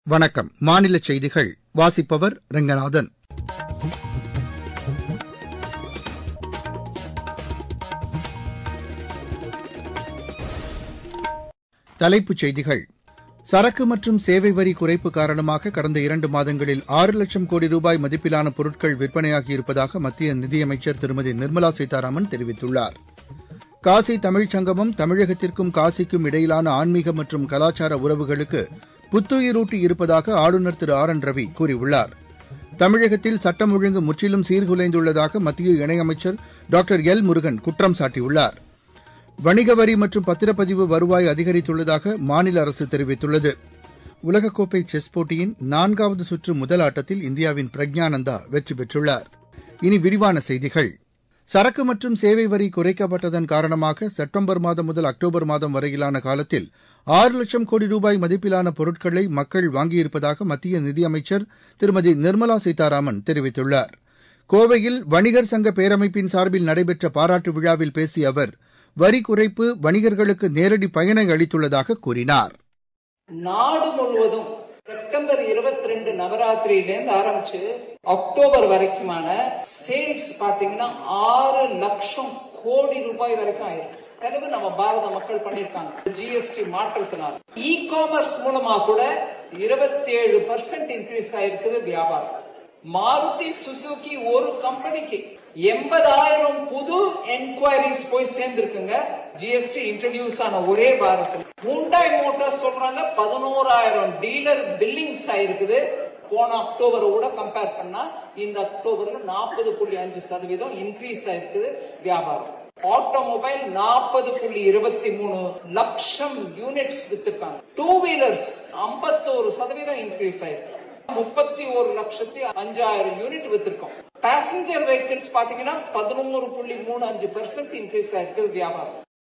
வணக்கம் மாநில செய்திகள் வாசிப்பவர் ரெங்கநாதன் தலைப்புச் செய்திகள் சரக்கு மற்றும் சேவை வரி குறைப்பு காரணமாக கடந்த இரண்டு மாதங்களில் ஆறு லட்சம் கோடி ரூபாய் மதிப்பிலான பொருட்கள் விற்பனையாகியிருப்பதாக மத்திய நிதியமைச்சர் திருமதி நிர்மலா சீதாராமன் தெரிவித்துள்ளார் காசி தமிழ்ச் சங்கமம் தமிழகத்திற்கும் காசிக்கும் இடையிலான ஆன்மீக மற்றும் கலாச்சார உறவுகளுக்கு புத்துயிரூட்டி இருப்பதாக ஆளுநர் திரு ஆர் என் ரவி கூறியுள்ளார் தமிழகத்தில் சட்டம் ஒழுங்கு முற்றிலும் சீர்குலைந்துள்ளதாக மத்திய இணையமைச்சர் டாக்டர் எல் முருகன் குற்றம் சாட்டியுள்ளார் வணிக வரி மற்றும் பத்திரப்பதிவு வருவாய் அதிகரித்துள்ளதாக மாநில அரசு தெரிவித்துள்ளது உலகக்கோப்பை செஸ் போட்டியின் நான்காவது சுற்று முதல் ஆட்டத்தில் இந்தியாவின் பிரக்ஞானந்தா வெற்றி பெற்றுள்ளார் இனி விரிவான செய்திகள் சரக்கு மற்றும் சேவை வரி குறைக்கப்பட்டதன் காரணமாக செப்டம்பர் மாதம் முதல் அக்டோபர் மாதம் வரையிலான காலத்தில் ஆறு லட்சம் கோடி ரூபாய் மதிப்பிலான பொருட்களை மக்கள் வாங்கியிருப்பதாக மத்திய நிதியமைச்சர் திருமதி நிர்மலா சீதாராமன் தெரிவித்துள்ளார் கோவையில் வணிகர் சங்க பேரமைப்பின் சார்பில் நடைபெற்ற பாராட்டு விழாவில் பேசிய அவர் வரி குறைப்பு வணிகர்களுக்கு நேரடி பயனை அளித்துள்ளதாக கூறினார் நாடு முழுவதும் செப்டம்பர் இருபத்தி ரெண்டு நவராத்திரியிலேருந்து ஆரம்பிச்சு அக்டோபர் வரைக்குமான சேல்ஸ் பாத்தீங்கன்னா ஆறு லட்சம் கோடி ரூபாய் வரைக்கும் ஆயிருக்கு செலவு நம்ம பாரத மக்கள் பண்ணிருக்காங்க ஜிஎஸ்டி மாற்றத்தினால் இ காமர்ஸ் மூலமா கூட இருபத்தி ஏழு பர்சன்ட் இன்க்ரீஸ் ஆயிருக்குது வியாபாரம் மாருதி சுசுகி ஒரு கம்பெனிக்கு எண்பதாயிரம் புது என்கொயரிஸ் போய் சேர்ந்திருக்குங்க ஜிஎஸ்டி இன்ட்ரடியூஸ் ஆன ஒரே வாரத்தில் ஹூண்டாய் மோட்டார்ஸ் சொல்றாங்க பதினோராயிரம் டீலர் பில்லிங்ஸ் ஆயிருக்குது போன அக்டோபரோட கம்பேர் பண்ணா இந்த அக்டோபர்ல நாற்பது புள்ளி அஞ்சு சதவீதம் இன்க்ரீஸ் ஆயிருக்குது வியாபாரம் ஆட்டோமொபைல் நாற்பது புள்ளி இருபத்தி மூணு லட்சம் யூனிட்ஸ் வித்திருக்காங்க டூ வீலர்ஸ் ஐம்பத்தோரு சதவீதம் இன்க்ரீஸ் ஆயிருக்கு முப்பத்தி ஒரு லட்சத்தி அஞ்சாயிரம் யூனிட் வித்திருக்கோம் பேசஞ்சர் வெஹிக்கிள்ஸ் பாத்தீங்கன்னா பதினொன்று புள்ளி மூணு அஞ்சு பெர்சென்ட் இன்க்ரீஸ் ஆயிருக்கு வியாபாரம்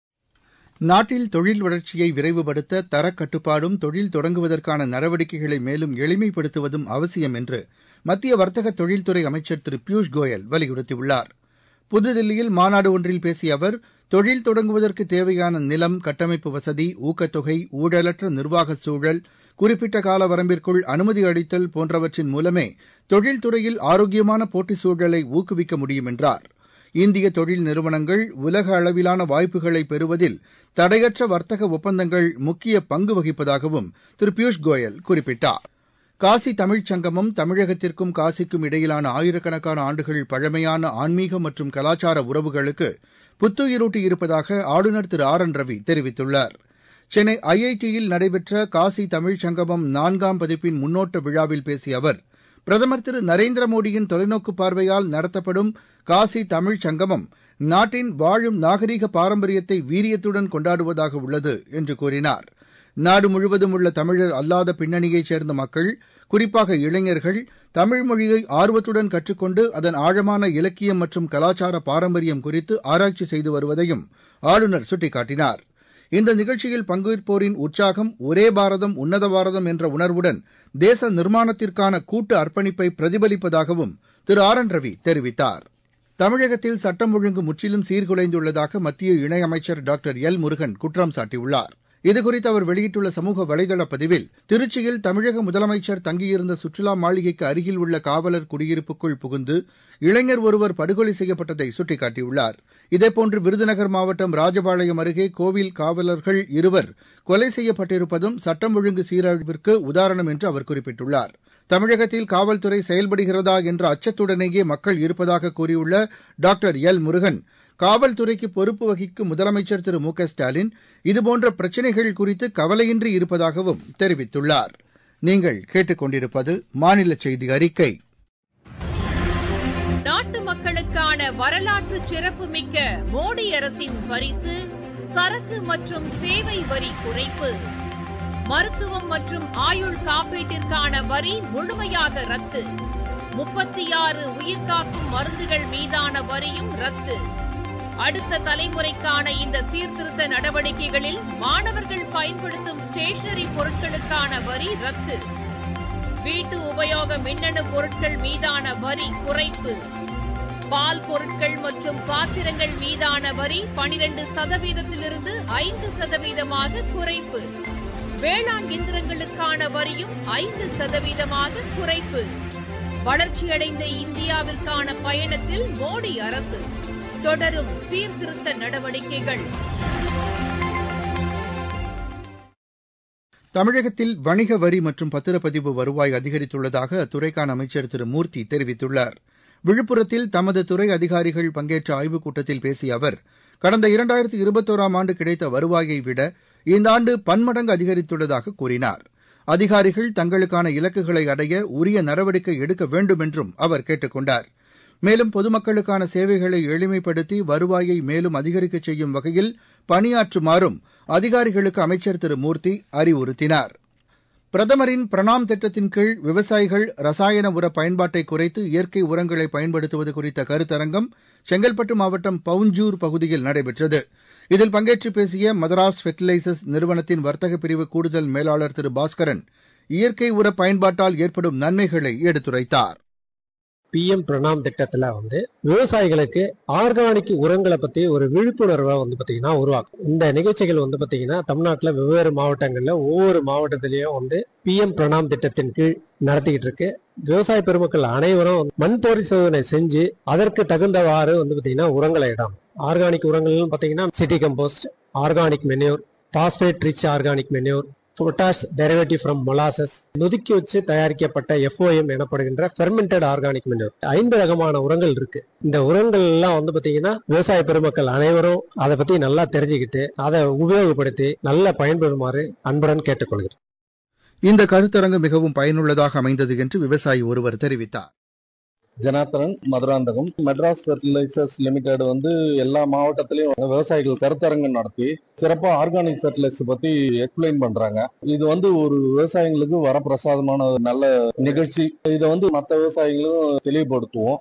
நாட்டில் தொழில் வளர்ச்சியை விரைவுபடுத்த தரக் கட்டுப்பாடும் தொழில் தொடங்குவதற்கான நடவடிக்கைகளை மேலும் எளிமைப்படுத்துவதும் அவசியம் என்று மத்திய வர்த்தக தொழில்துறை அமைச்சர் திரு பியூஷ் கோயல் வலியுறுத்தியுள்ளார் புதுதில்லியில் மாநாடு ஒன்றில் பேசிய அவர் தொழில் தொடங்குவதற்கு தேவையான நிலம் கட்டமைப்பு வசதி ஊக்கத்தொகை ஊழலற்ற நிர்வாக சூழல் குறிப்பிட்ட கால வரம்பிற்குள் அனுமதி அளித்தல் போன்றவற்றின் மூலமே தொழில்துறையில் ஆரோக்கியமான போட்டி சூழலை ஊக்குவிக்க முடியும் என்றார் இந்திய தொழில் நிறுவனங்கள் உலக அளவிலான வாய்ப்புகளை பெறுவதில் தடையற்ற வர்த்தக ஒப்பந்தங்கள் முக்கிய பங்கு வகிப்பதாகவும் திரு பியூஷ் கோயல் குறிப்பிட்டார் காசி தமிழ்ச் சங்கமம் தமிழகத்திற்கும் காசிக்கும் இடையிலான ஆயிரக்கணக்கான ஆண்டுகள் பழமையான ஆன்மீக மற்றும் கலாச்சார உறவுகளுக்கு புத்துயிரூட்டி இருப்பதாக ஆளுநர் திரு ஆர் என் ரவி தெரிவித்துள்ளார் சென்னை ஐஐடியில் நடைபெற்ற காசி தமிழ்ச் சங்கமம் நான்காம் பதிப்பின் முன்னோட்ட விழாவில் பேசிய அவர் பிரதமர் திரு நரேந்திர மோடியின் தொலைநோக்கு பார்வையால் நடத்தப்படும் காசி தமிழ்ச் சங்கமம் நாட்டின் வாழும் நாகரீக பாரம்பரியத்தை வீரியத்துடன் கொண்டாடுவதாக உள்ளது என்று கூறினார் நாடு முழுவதும் உள்ள தமிழர் அல்லாத பின்னணியைச் சேர்ந்த மக்கள் குறிப்பாக இளைஞர்கள் தமிழ் மொழியை ஆர்வத்துடன் கற்றுக்கொண்டு அதன் ஆழமான இலக்கியம் மற்றும் கலாச்சார பாரம்பரியம் குறித்து ஆராய்ச்சி செய்து வருவதையும் ஆளுநர் சுட்டிக்காட்டினார் இந்த நிகழ்ச்சியில் பங்கேற்போரின் உற்சாகம் ஒரே பாரதம் உன்னத பாரதம் என்ற உணர்வுடன் தேச நிர்மாணத்திற்கான கூட்டு அர்ப்பணிப்பை பிரதிபலிப்பதாகவும் திரு ஆர் என் ரவி தெரிவித்தார் தமிழகத்தில் சட்டம் ஒழுங்கு முற்றிலும் சீர்குலைந்துள்ளதாக மத்திய இணையமைச்சர் டாக்டர் எல் முருகன் குற்றம் சாட்டியுள்ளார் இதுகுறித்து அவர் வெளியிட்டுள்ள சமூக வலைதள பதிவில் திருச்சியில் தமிழக முதலமைச்சர் தங்கியிருந்த சுற்றுலா மாளிகைக்கு அருகில் உள்ள காவலர் குடியிருப்புக்குள் புகுந்து இளைஞர் ஒருவர் படுகொலை செய்யப்பட்டதை சுட்டிக்காட்டியுள்ளார் இதேபோன்று விருதுநகர் மாவட்டம் ராஜபாளையம் அருகே கோவில் காவலர்கள் இருவர் கொலை செய்யப்பட்டிருப்பதும் சட்டம் ஒழுங்கு சீரழிவிற்கு உதாரணம் என்று அவர் குறிப்பிட்டுள்ளார் தமிழகத்தில் காவல்துறை செயல்படுகிறதா என்ற அச்சத்துடனேயே மக்கள் இருப்பதாக கூறியுள்ள டாக்டர் எல் முருகன் காவல்துறைக்கு பொறுப்பு வகிக்கும் முதலமைச்சர் திரு மு க ஸ்டாலின் இதுபோன்ற பிரச்சினைகள் குறித்து கவலையின்றி இருப்பதாகவும் தெரிவித்துள்ளார் நீங்கள் கேட்டுக்கொண்டிருப்பது மாநில செய்தி அறிக்கை நாட்டு மக்களுக்கான வரலாற்று சிறப்புமிக்க மோடி அரசின் பரிசு சரக்கு மற்றும் சேவை வரி குறைப்பு மருத்துவம் மற்றும் ஆயுள் காப்பீட்டிற்கான வரி முழுமையாக ரத்து முப்பத்தி ஆறு உயிர்காக்கும் மருந்துகள் மீதான வரியும் ரத்து அடுத்த தலைமுறைக்கான இந்த சீர்திருத்த நடவடிக்கைகளில் மாணவர்கள் பயன்படுத்தும் ஸ்டேஷனரி பொருட்களுக்கான வரி ரத்து வீட்டு உபயோக மின்னணு பொருட்கள் மீதான வரி குறைப்பு பால் பொருட்கள் மற்றும் பாத்திரங்கள் மீதான வரி பனிரண்டு சதவீதத்திலிருந்து ஐந்து சதவீதமாக குறைப்பு வேளாண் இயந்திரங்களுக்கான வரியும் ஐந்து சதவீதமாக குறைப்பு வளர்ச்சியடைந்த இந்தியாவிற்கான பயணத்தில் மோடி அரசு தொடரும் சீர்திருத்த நடவடிக்கைகள் தமிழகத்தில் வணிக வரி மற்றும் பத்திரப்பதிவு வருவாய் அதிகரித்துள்ளதாக அத்துறைக்கான அமைச்சர் திரு மூர்த்தி தெரிவித்துள்ளார் விழுப்புரத்தில் தமது துறை அதிகாரிகள் பங்கேற்ற ஆய்வுக் கூட்டத்தில் பேசிய அவர் கடந்த இரண்டாயிரத்து இருபத்தோராம் ஆண்டு கிடைத்த வருவாயை விட இந்த ஆண்டு பன்மடங்கு அதிகரித்துள்ளதாக கூறினார் அதிகாரிகள் தங்களுக்கான இலக்குகளை அடைய உரிய நடவடிக்கை எடுக்க வேண்டும் என்றும் அவர் கேட்டுக் கொண்டார் மேலும் பொதுமக்களுக்கான சேவைகளை எளிமைப்படுத்தி வருவாயை மேலும் அதிகரிக்கச் செய்யும் வகையில் பணியாற்றுமாறும் அதிகாரிகளுக்கு அமைச்சர் திரு மூர்த்தி அறிவுறுத்தினார் பிரதமரின் பிரணாம் திட்டத்தின் கீழ் விவசாயிகள் ரசாயன உர பயன்பாட்டை குறைத்து இயற்கை உரங்களை பயன்படுத்துவது குறித்த கருத்தரங்கம் செங்கல்பட்டு மாவட்டம் பவுஞ்சூர் பகுதியில் நடைபெற்றது இதில் பங்கேற்று பேசிய மதராஸ் ஃபெர்டிலைசர்ஸ் நிறுவனத்தின் வர்த்தக பிரிவு கூடுதல் மேலாளர் திரு பாஸ்கரன் இயற்கை உர பயன்பாட்டால் ஏற்படும் நன்மைகளை எடுத்துரைத்தார் பிஎம் பிரணாம் திட்டத்துல வந்து விவசாயிகளுக்கு ஆர்கானிக் உரங்களை பத்தி ஒரு விழிப்புணர்வை வந்து பாத்தீங்கன்னா உருவாக்கும் இந்த நிகழ்ச்சிகள் வந்து பாத்தீங்கன்னா தமிழ்நாட்டுல வெவ்வேறு மாவட்டங்கள்ல ஒவ்வொரு மாவட்டத்திலயும் வந்து பிஎம் பிரணாம் திட்டத்தின் கீழ் நடத்திக்கிட்டு இருக்கு விவசாய பெருமக்கள் அனைவரும் மண் பரிசோதனை செஞ்சு அதற்கு தகுந்தவாறு வந்து பாத்தீங்கன்னா உரங்களை இடம் ஆர்கானிக் உரங்கள்னு பாத்தீங்கன்னா city compost organic manure phosphate rich organic manure potash derivative from molasses நொதுக்கி வச்சு தயாரிக்கப்பட்ட எஃப்ஓஎம் எனப்படுகின்ற ஃபெர்மெண்டட் ஆர்கானிக் மெனூர் ஐந்து ரகமான உரங்கள் இருக்கு இந்த உரங்கள் எல்லாம் வந்து பாத்தீங்கன்னா விவசாய பெருமக்கள் அனைவரும் அதை பத்தி நல்லா தெரிஞ்சுக்கிட்டு அதை உபயோகப்படுத்தி நல்லா பயன்பெறுமாறு அன்புடன் கேட்டுக்கொள்கிறேன் இந்த கருத்தரங்கு மிகவும் பயனுள்ளதாக அமைந்தது என்று விவசாயி ஒருவர் தெரிவித்தார் ஜனார்த்தனன் மதுராந்தகம் மெட்ராஸ் ஃபெர்டிலைசர்ஸ் லிமிடெட் வந்து எல்லா மாவட்டத்திலையும் விவசாயிகள் கருத்தரங்கம் நடத்தி சிறப்பாக ஆர்கானிக் ஃபெர்டிலைசர் பத்தி எக்ஸ்பிளைன் பண்றாங்க இது வந்து ஒரு விவசாயிகளுக்கு வரப்பிரசாதமான ஒரு நல்ல நிகழ்ச்சி இதை வந்து மற்ற விவசாயிகளும் தெளிவுபடுத்துவோம்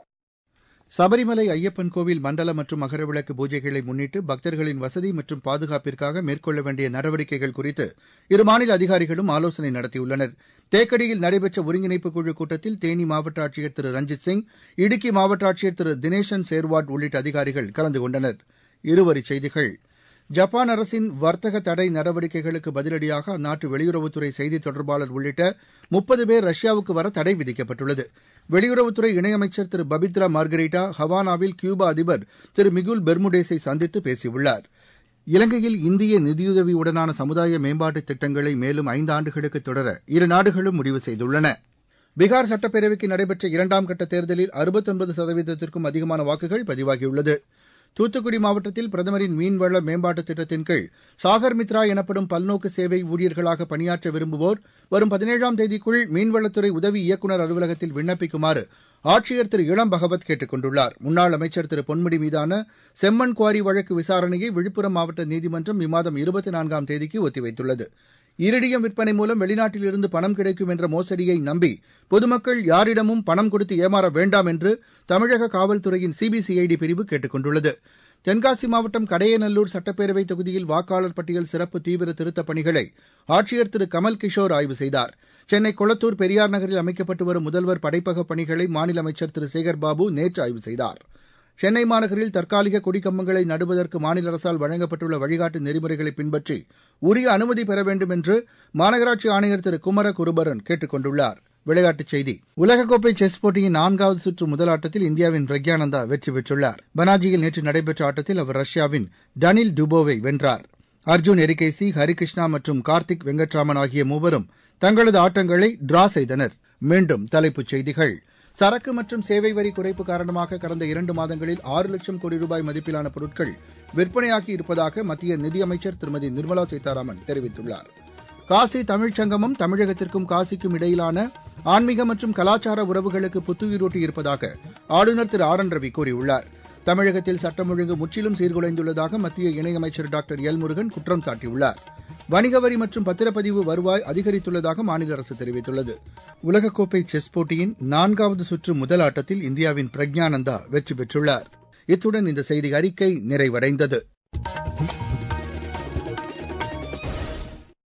சபரிமலை ஐயப்பன் கோவில் மண்டல மற்றும் மகரவிளக்கு பூஜைகளை முன்னிட்டு பக்தர்களின் வசதி மற்றும் பாதுகாப்பிற்காக மேற்கொள்ள வேண்டிய நடவடிக்கைகள் குறித்து இரு மாநில அதிகாரிகளும் ஆலோசனை நடத்தியுள்ளனர் தேக்கடியில் நடைபெற்ற ஒருங்கிணைப்பு குழு கூட்டத்தில் தேனி மாவட்ட ஆட்சியர் திரு ரஞ்சித் சிங் இடுக்கி மாவட்ட ஆட்சியர் திரு தினேஷன் சேர்வாட் உள்ளிட்ட அதிகாரிகள் கலந்து கொண்டனர் இருவரிச் செய்திகள் ஜப்பான் அரசின் வர்த்தக தடை நடவடிக்கைகளுக்கு பதிலடியாக அந்நாட்டு வெளியுறவுத்துறை செய்தித் தொடர்பாளர் உள்ளிட்ட முப்பது பேர் ரஷ்யாவுக்கு வர தடை விதிக்கப்பட்டுள்ளது வெளியுறவுத்துறை இணையமைச்சர் திரு பபித்ரா மார்கரிட்டா ஹவானாவில் கியூபா அதிபர் திரு மிகுல் பெர்முடேஸை சந்தித்து பேசியுள்ளார் இலங்கையில் இந்திய நிதியுதவியுடனான சமுதாய மேம்பாட்டுத் திட்டங்களை மேலும் ஐந்து ஆண்டுகளுக்கு தொடர இரு நாடுகளும் முடிவு செய்துள்ளன பீகார் சட்டப்பேரவைக்கு நடைபெற்ற இரண்டாம் கட்ட தேர்தலில் அறுபத்தொன்பது சதவீதத்திற்கும் அதிகமான வாக்குகள் பதிவாகியுள்ளது தூத்துக்குடி மாவட்டத்தில் பிரதமரின் மீன்வள மேம்பாட்டுத் திட்டத்தின் கீழ் சாகர் மித்ரா எனப்படும் பல்நோக்கு சேவை ஊழியர்களாக பணியாற்ற விரும்புவோர் வரும் பதினேழாம் தேதிக்குள் மீன்வளத்துறை உதவி இயக்குநர் அலுவலகத்தில் விண்ணப்பிக்குமாறு ஆட்சியர் திரு இளம் பகவத் கேட்டுக் கொண்டுள்ளார் முன்னாள் அமைச்சர் திரு பொன்முடி மீதான செம்மண் குவாரி வழக்கு விசாரணையை விழுப்புரம் மாவட்ட நீதிமன்றம் இம்மாதம் இருபத்தி நான்காம் தேதிக்கு ஒத்திவைத்துள்ளது இரிடியம் விற்பனை மூலம் வெளிநாட்டிலிருந்து பணம் கிடைக்கும் என்ற மோசடியை நம்பி பொதுமக்கள் யாரிடமும் பணம் கொடுத்து ஏமாற வேண்டாம் என்று தமிழக காவல்துறையின் சிபிசிஐடி பிரிவு கேட்டுக் கொண்டுள்ளது தென்காசி மாவட்டம் கடையநல்லூர் சட்டப்பேரவை தொகுதியில் வாக்காளர் பட்டியல் சிறப்பு தீவிர திருத்தப் பணிகளை ஆட்சியர் திரு கமல் கிஷோர் ஆய்வு செய்தார் சென்னை கொளத்தூர் பெரியார் நகரில் அமைக்கப்பட்டு வரும் முதல்வர் படைப்பக பணிகளை மாநில அமைச்சர் திரு சேகர் பாபு நேற்று ஆய்வு செய்தார் சென்னை மாநகரில் தற்காலிக கொடிக்கம்பங்களை நடுவதற்கு மாநில அரசால் வழங்கப்பட்டுள்ள வழிகாட்டு நெறிமுறைகளை பின்பற்றி உரிய அனுமதி பெற வேண்டும் என்று மாநகராட்சி ஆணையர் திரு குமர குருபரன் கேட்டுக் கொண்டுள்ளார் விளையாட்டுச் செய்தி உலகக்கோப்பை செஸ் போட்டியின் நான்காவது சுற்று முதல் ஆட்டத்தில் இந்தியாவின் பிரக்யானந்தா வெற்றி பெற்றுள்ளார் பனாஜியில் நேற்று நடைபெற்ற ஆட்டத்தில் அவர் ரஷ்யாவின் டனில் டுபோவை வென்றார் அர்ஜுன் எரிகேசி ஹரிகிருஷ்ணா மற்றும் கார்த்திக் வெங்கட்ராமன் ஆகிய மூவரும் தங்களது ஆட்டங்களை டிரா செய்தனர் மீண்டும் தலைப்புச் செய்திகள் சரக்கு மற்றும் சேவை வரி குறைப்பு காரணமாக கடந்த இரண்டு மாதங்களில் ஆறு லட்சம் கோடி ரூபாய் மதிப்பிலான பொருட்கள் விற்பனையாகி இருப்பதாக மத்திய நிதியமைச்சர் திருமதி நிர்மலா சீதாராமன் தெரிவித்துள்ளார் காசி தமிழ்ச் சங்கமம் தமிழகத்திற்கும் காசிக்கும் இடையிலான ஆன்மீக மற்றும் கலாச்சார உறவுகளுக்கு புத்துயிரூட்டி இருப்பதாக ஆளுநர் திரு ஆர் என் ரவி கூறியுள்ளார் தமிழகத்தில் சட்டம் ஒழுங்கு முற்றிலும் சீர்குலைந்துள்ளதாக மத்திய இணையமைச்சர் டாக்டர் எல் முருகன் குற்றம் சாட்டியுள்ளார் வணிக வரி மற்றும் பத்திரப்பதிவு வருவாய் அதிகரித்துள்ளதாக மாநில அரசு தெரிவித்துள்ளது உலகக்கோப்பை செஸ் போட்டியின் நான்காவது சுற்று முதல் ஆட்டத்தில் இந்தியாவின் பிரக்ஞானந்தா வெற்றி பெற்றுள்ளார் இத்துடன் இந்த செய்தி அறிக்கை நிறைவடைந்தது